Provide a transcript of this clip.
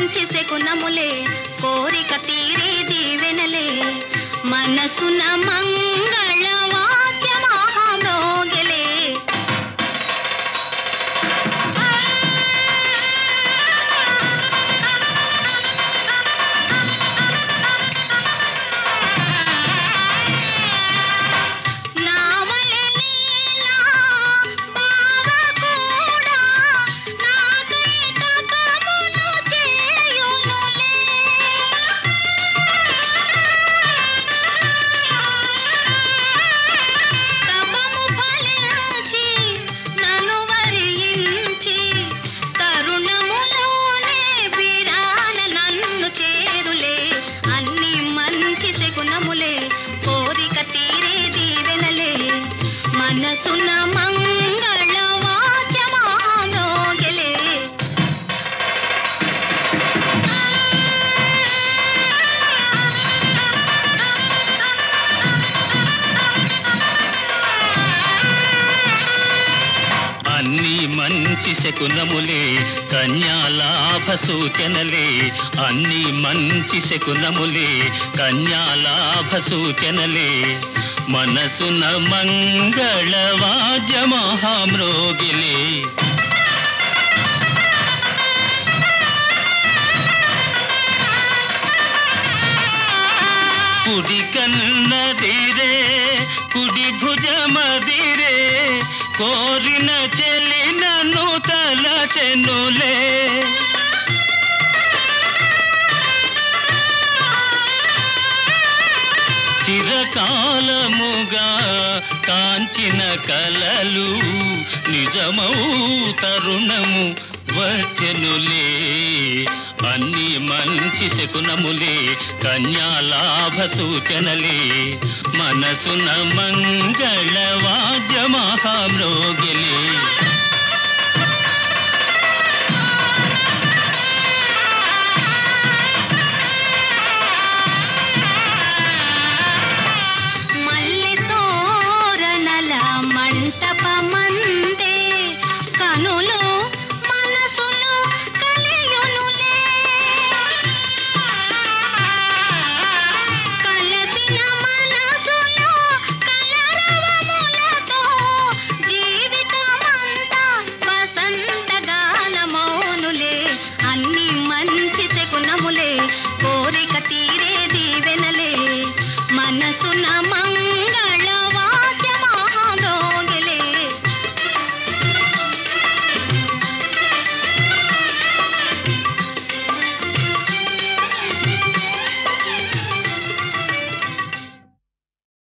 మంచి శకునములే కోరిక తీరే దీవెనలే మనసున మంగళ వాద్య మహామోగలే నావలె నీలా బావ కూడా నాకై తపమును చేయునులే తపము ఫలించి నన్ను వరించి తరుణములోనే బిడాన నన్ను చేరులే అన్ని మంచి శకునములే కోరిక తీరే దీవెనలే మనసున మంగళ వాద్యమానోగలే అన్ని మంచి శకునములే కన్యాలాభ సూచనలే అన్ని మంచి శకునములే కన్యాలాభ సూచనలే మనసున మంగళ వాద్య మహామ్రోగిలే కుడి కన్నదిరే కుడి భుజమదిరే కోరిన చెలి నన్ను తలచెనులే చిరకాలముగా కాంచిన కలలు నిజమౌ తరుణము వచ్చెనులే అన్ని మంచి శకునములే కన్యాలాభ సూచనలే మనసున మంగళ వాద్య మహామ్రోగిలే మల్లె తోరణల మంటపమందే కనులు